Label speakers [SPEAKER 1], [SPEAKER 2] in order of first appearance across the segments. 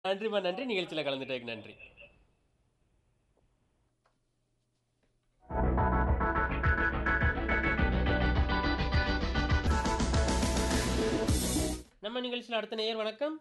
[SPEAKER 1] நன்றிம்மா நன்றி நிகழ்ச்சியில் கலந்துட்டதுக்கு நன்றி நம்ம நிகழ்ச்சியில் அடுத்த நேயர் வணக்கம்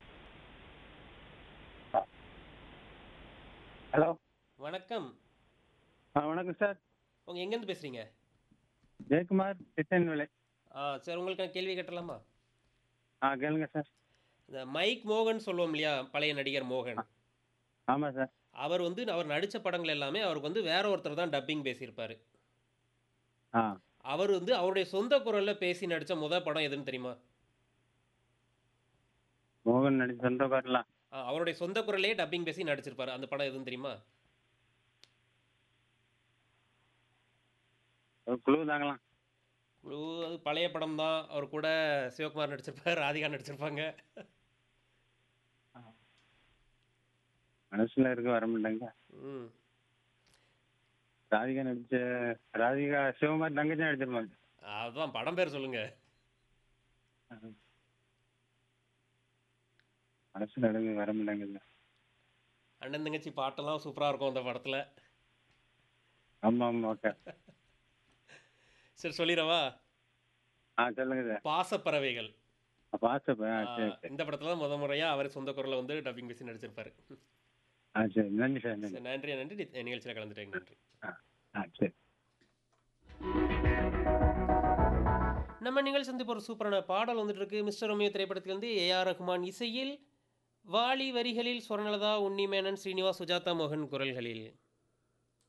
[SPEAKER 2] ஹலோ
[SPEAKER 1] வணக்கம்
[SPEAKER 2] ஆ வணக்கம் சார்
[SPEAKER 1] உங்க எங்கேருந்து பேசுறீங்க
[SPEAKER 2] ஜெயக்குமார் ரிட்டன் விலை
[SPEAKER 1] ஆ சார் உங்களுக்கு நான் கேள்வி கேட்டலாமா
[SPEAKER 2] ஆ கேளுங்க சார்
[SPEAKER 1] இந்த மைக் மோகன் சொல்லுவோம் இல்லையா பழைய நடிகர் மோகன்
[SPEAKER 2] ஆமாம் சார்
[SPEAKER 1] அவர் வந்து அவர் நடித்த படங்கள் எல்லாமே அவருக்கு வந்து வேற ஒருத்தர் தான் டப்பிங் பேசியிருப்பாரு
[SPEAKER 2] ஆ
[SPEAKER 1] அவர் வந்து அவருடைய சொந்த குரலில் பேசி நடித்த முத படம் எதுன்னு தெரியுமா
[SPEAKER 2] மோகன் நடிச்ச சொந்த காட்டலாம்
[SPEAKER 1] ஆ, அவருடைய சொந்த குரலே டப்பிங் பேசி நடிச்சிருப்பாரு அந்த படம் எதுன்னு தெரியுமா
[SPEAKER 2] ஒரு குழு தாங்கலாம்
[SPEAKER 1] குழு அது பழைய படம் தான் அவர் கூட சிவகுமார் நடிச்சிருப்பார் ராதிகா நடிச்சிருப்பாங்க
[SPEAKER 2] மனசுல இருக்க வர மாட்டேங்க
[SPEAKER 1] ம்
[SPEAKER 2] ராதிகா நடிச்ச ராதிகா சிவகுமார் தங்கச்சி நடிச்சிருப்பாங்க
[SPEAKER 1] அதுதான் படம் பேர் சொல்லுங்க
[SPEAKER 2] மனசுல இருக்க வர மாட்டேங்குது
[SPEAKER 1] அண்ணன் தங்கச்சி பாட்டெல்லாம் சூப்பராக இருக்கும் அந்த படத்தில்
[SPEAKER 2] ஆமாம் ஆமாம் ஓகே
[SPEAKER 1] சரி சொல்லிடவா
[SPEAKER 2] ஆ சொல்லுங்க சார்
[SPEAKER 1] பாசப்பறவைகள்
[SPEAKER 2] வாட்ஸ்அப் ஆ சரி
[SPEAKER 1] ஆ, இந்த படத்துல தான் முத முறையாக அவர் சொந்த குரலில் வந்து டப்பிங் பேசி நடிச்சிருப்பாரு
[SPEAKER 2] ஆ சரி நன்றி சார் நன்றி
[SPEAKER 1] சரி, நன்றி நன்றி நிகழ்ச்சியில் கலந்துட்டேங்க நன்றி
[SPEAKER 2] ஆ ஆ சரி
[SPEAKER 1] நம்ம நிகழ்ச்சி வந்து இப்போ ஒரு சூப்பரான பாடல் வந்துட்டு இருக்கு மிஸ்டர் ரோமியோ திரைப்படத்திலிருந்து ஏஆர் ரஹ்மான் இசையில் வாலி வரிகளில் சுவர்ணலதா உன்னிமேனன் ஸ்ரீனிவாஸ் சுஜாதா மோகன் குரல்களில்